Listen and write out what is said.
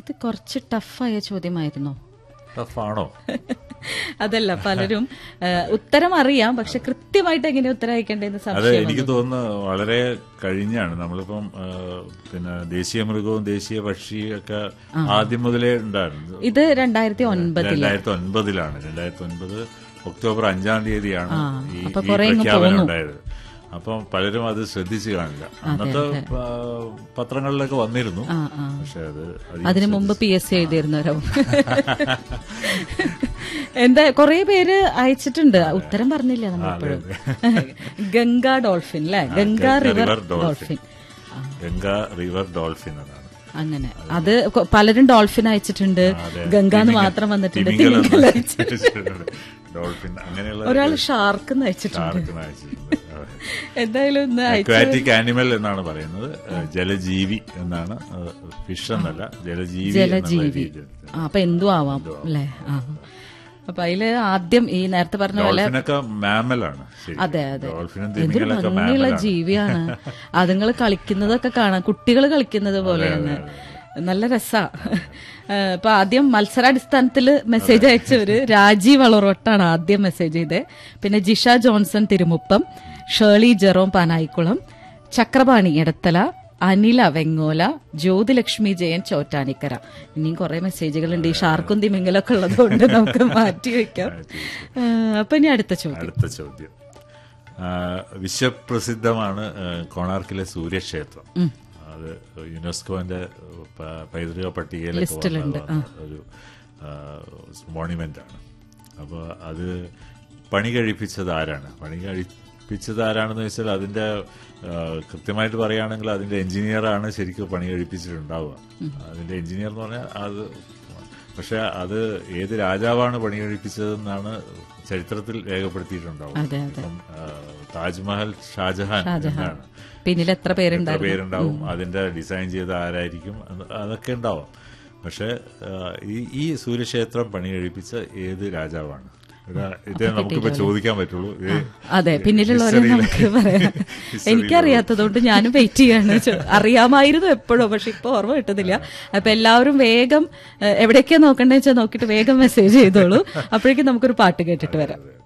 ഇത് കുറച്ച് ടഫായ ചോദ്യമായിരുന്നോ ടഫാണോ അതല്ല പലരും ആ, ഉത്തരം അറിയാം പക്ഷെ കൃത്യമായിട്ട് എങ്ങനെ ഉത്തരം അയക്കേണ്ടതെന്ന് അത് സംശയം എനിക്ക് തോന്നുന്നു വളരെ കഴിഞ്ഞാണ് നമ്മളിപ്പം ആ, പിന്നെ ദേശീയ മൃഗവും ദേശീയ പക്ഷിയും ഒക്കെ ആദ്യം മുതലേ ഉണ്ടായിരുന്നു ഇത് രണ്ടായിരത്തി ഒൻപതിൽ രണ്ടായിരത്തി ഒൻപതിലാണ് രണ്ടായിരത്തി ഒൻപത് ഒക്ടോബർ അഞ്ചാം തീയതിയാണ് ഈ അപ്പൊ ഈ കുറേ ഇങ്ങ് പ്രഖ്യാപനം പോന്നു. ഉണ്ടായത് അപ്പം പലരും അത് ശ്രദ്ധിച്ചു കാണില്ല അന്നത്തെ പ- പത്രങ്ങളിലൊക്കെ വന്നിരുന്നു ആ ആ പക്ഷെ അത് അധികം അതിനു മുമ്പ് പി എസ് സി എഴുതിയിരുന്നവരോ എന്താ കൊറേ പേര് അയച്ചിട്ടുണ്ട് ഉത്തരം പറഞ്ഞില്ല നമ്മളെപ്പോഴും ഗംഗ ഡോൾഫിൻ അല്ലെ Ganga river dolphin Ganga river dolphin എന്നാണ് അങ്ങനെ അത് കൊ- പലരും ഡോൾഫിൻ അയച്ചിട്ടുണ്ട് ഗംഗ എന്ന് മാത്രം വന്നിട്ടുണ്ട് തിമിംഗലം അയച്ചിട്ടുണ്ട്. ഡോൾഫിൻ അങ്ങനെയുള്ള ഒരാൾ ഷാർക്ക് അയച്ചിട്ടുണ്ട് ഷാർക്കിന് അയച്ചിട്ടുണ്ട് അതെ. എന്തായാലും ഒന്ന് അയച്ചു അക്വാറ്റിക് ആനിമൽ എന്നാണ് പറയുന്നത് ഏഹ് ജലജീവി എന്നാണ് ഫിഷ് എന്നല്ല ജലജീവി എന്നുള്ള ജലജീവി രീതിയിൽ. ആ അപ്പൊ എന്തും ആവാം അല്ലേ ആ അപ്പൊ അതില് ആദ്യം ഈ നേരത്തെ പറഞ്ഞ പോലെ ഡോൾഫിനൊക്കെ മാമലാണ് ശരി അതെ അതെ ഡോൾഫിനും എന്തൊരു തിമിംഗലൊക്കെ ഭംഗിയുള്ള മാമലാണ് ജീവിയാണ് അതുങ്ങൾ കളിക്കുന്നതൊക്കെ കാണാം കുട്ടികൾ കളിക്കുന്നത് പോലെയാണ് നല്ല രസാ ഏഹ് ഇപ്പൊ ആദ്യം മത്സരാടിസ്ഥാനത്തിൽ മെസ്സേജ് അയച്ചവര് രാജീവ് വളറോട്ടാണ് ആദ്യം മെസ്സേജ് ചെയ്തത് പിന്നെ Jisha Johnson Thirumuppam Shirley Jerome Panayikulam Chakrapani Edathala Anila Vengola Jyothilakshmi Jayan Chottanikkara ഇനിയും കുറെ മെസ്സേജുകളുണ്ട് ഈ ഷാർക്കും തിമിങ്ങലൊക്കെ ഉള്ളതുകൊണ്ട് നമുക്ക് മാറ്റി വെക്കാം ഏഹ് അപ്പൊ ഇനി അടുത്ത ചോദ്യം അടുത്ത ചോദ്യം ആ, വിശ്വപ്രസിദ്ധമാണ് ആ, കോണാർക്കിലെ സൂര്യക്ഷേത്രം അത് യുനെസ്കോന്റെ പ- പൈതൃക പട്ടികയിലൊക്കെ വന്ന ഒരു മോണിമെന്റ് ആണ് അപ്പോൾ അത് പണി കഴിപ്പിച്ചത് ആരാണ് പണി കഴിപ്പിച്ചത് ആരാണെന്ന് വെച്ചാൽ അതിന്റെ ആ, കൃത്യമായിട്ട് പറയുകയാണെങ്കിൽ അതിന്റെ എഞ്ചിനീയറാണ് ശരിക്കും പണി കഴിപ്പിച്ചിട്ടുണ്ടാവുക അതിന്റെ എഞ്ചിനീയർ എന്ന് പറഞ്ഞാൽ അത് പക്ഷെ അത് ഏത് രാജാവാണ് പണി കഴിപ്പിച്ചതെന്നാണ് ചരിത്രത്തിൽ രേഖപ്പെടുത്തിയിട്ടുണ്ടാവും അതെ അതെ ഇപ്പം ആ, താജ്മഹൽ ഷാജഹാൻ എന്നാണ് പിന്നിൽ എത്ര എത്ര പേരുണ്ടായിരുന്നു പേരുണ്ടാവും അതിന്റെ ഡിസൈൻ ചെയ്ത ആരായിരിക്കും അത് അതൊക്കെ ഉണ്ടാവും പക്ഷെ ആ, ഈ ഈ സൂര്യക്ഷേത്രം പണി കഴിപ്പിച്ച ഏത് രാജാവാണ് ഇതാ- ഇതേ നമുക്കിപ്പോ ചോദിക്കാൻ പറ്റുള്ളൂ ഇത് അതെ പിന്നിലുള്ളവരെ history യിലെ- നമുക്ക് പറയാം history എനിക്കറിയാത്തതുകൊണ്ട് ഞാനും വെയിറ്റ് ചെയ്യാണ് ചോ- അറിയാമായിരുന്നു എപ്പോഴും പക്ഷെ ഇപ്പൊ ഓർമ്മ കിട്ടുന്നില്ല അപ്പൊ എല്ലാവരും വേഗം ഏഹ്, എവിടേക്കാ നോക്കണ്ടെന്ന് വെച്ചാൽ നോക്കിയിട്ട് വേഗം മെസ്സേജ് ചെയ്തോളൂ അപ്പോഴേക്കും നമുക്കൊരു പാട്ട് കേട്ടിട്ട് വരാം